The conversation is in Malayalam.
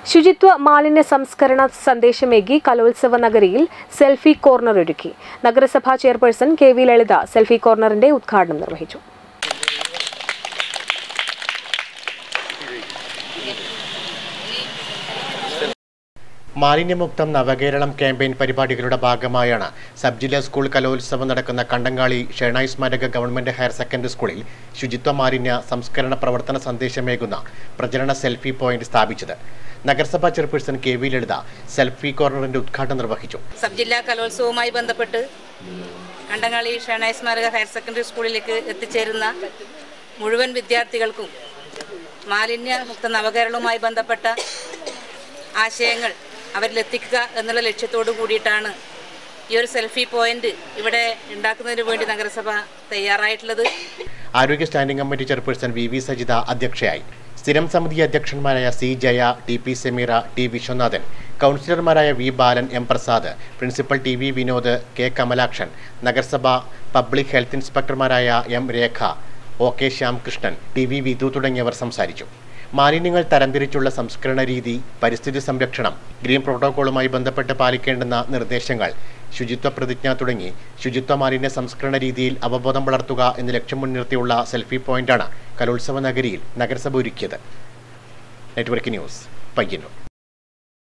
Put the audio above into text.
ശുചിത്വ മാലിന്യ സംസ്കരണ സന്ദേശമേകി കലോത്സവ നഗരിയിൽ സെൽഫി കോർണർ ഒരുക്കി നഗരസഭാ chairperson K V Lalitha selfie കോർണറിന്റെ ഉദ്ഘാടനം നിർവഹിച്ചു മാലിന്യമുക്തം നവകേരളം ക്യാമ്പയിൻ പരിപാടികളുടെ ഭാഗമായാണ് സബ് ജില്ലാ സ്കൂൾ കലോത്സവം നടക്കുന്ന കണ്ടങ്ങാളി ഷെണായി സ്മാരക ഗവൺമെന്റ് ഹയർ സെക്കൻഡറി സ്കൂളിൽ ശുചിത്വ മാലിന്യ സംസ്കരണ പ്രവർത്തന സന്ദേശമേകുന്ന പ്രചരണ സെൽഫി പോയിന്റ് സ്ഥാപിച്ചത് നഗരസഭാ chairperson K V Lalitha selfie കോർണറിന്റെ ഉദ്ഘാടനം നിർവഹിച്ചു സബ് ജില്ലാ കലോത്സവവുമായി ബന്ധപ്പെട്ട് കണ്ടങ്ങാളി ഷേണായ സ്മാരക ഹയർ സെക്കൻഡറി സ്കൂളിലേക്ക് എത്തിച്ചേരുന്ന മുഴുവൻ വിദ്യാർത്ഥികൾക്കും മാലിന്യമുക്ത നവകേരളവുമായി ബന്ധപ്പെട്ട ആശയങ്ങൾ അവരിലെത്തിക്കുക എന്നുള്ള ലക്ഷ്യത്തോടു കൂടിയിട്ടാണ് ഈ ഒരു സെൽഫി പോയിന്റ് ഇവിടെ ഉണ്ടാക്കുന്നതിന് വേണ്ടി നഗരസഭ തയ്യാറായിട്ടുള്ളത് ആരോഗ്യ standing committee chairperson V V Sajitha അധ്യക്ഷയായി സ്ഥിരം സമിതി അധ്യക്ഷന്മാരായ C Jaya T P Sameera T Viswanathan കൗൺസിലർമാരായ V Balan M Prasad principal T V Vinod K Kamalakshan നഗരസഭ പബ്ലിക് ഹെൽത്ത് ഇൻസ്പെക്ടർമാരായ M Rekha O K Shyamkrishnan T V Vidhu തുടങ്ങിയവർ സംസാരിച്ചു മാലിന്യങ്ങൾ തരംതിരിച്ചുള്ള സംസ്കരണ രീതി പരിസ്ഥിതി സംരക്ഷണം ഗ്രീൻ പ്രോട്ടോക്കോളുമായി ബന്ധപ്പെട്ട് പാലിക്കേണ്ടുന്ന നിർദ്ദേശങ്ങൾ ശുചിത്വ പ്രതിജ്ഞ തുടങ്ങി ശുചിത്വ മാലിന്യ സംസ്കരണ രീതിയിൽ അവബോധം വളർത്തുക എന്ന ലക്ഷ്യം മുൻനിർത്തിയുള്ള സെൽഫി പോയിന്റാണ് കലോത്സവ നഗരിയിൽ നഗരസഭ ഒരുക്കിയത് നെറ്റ്വർക്ക് ന്യൂസ് പയ്യന്നൂർ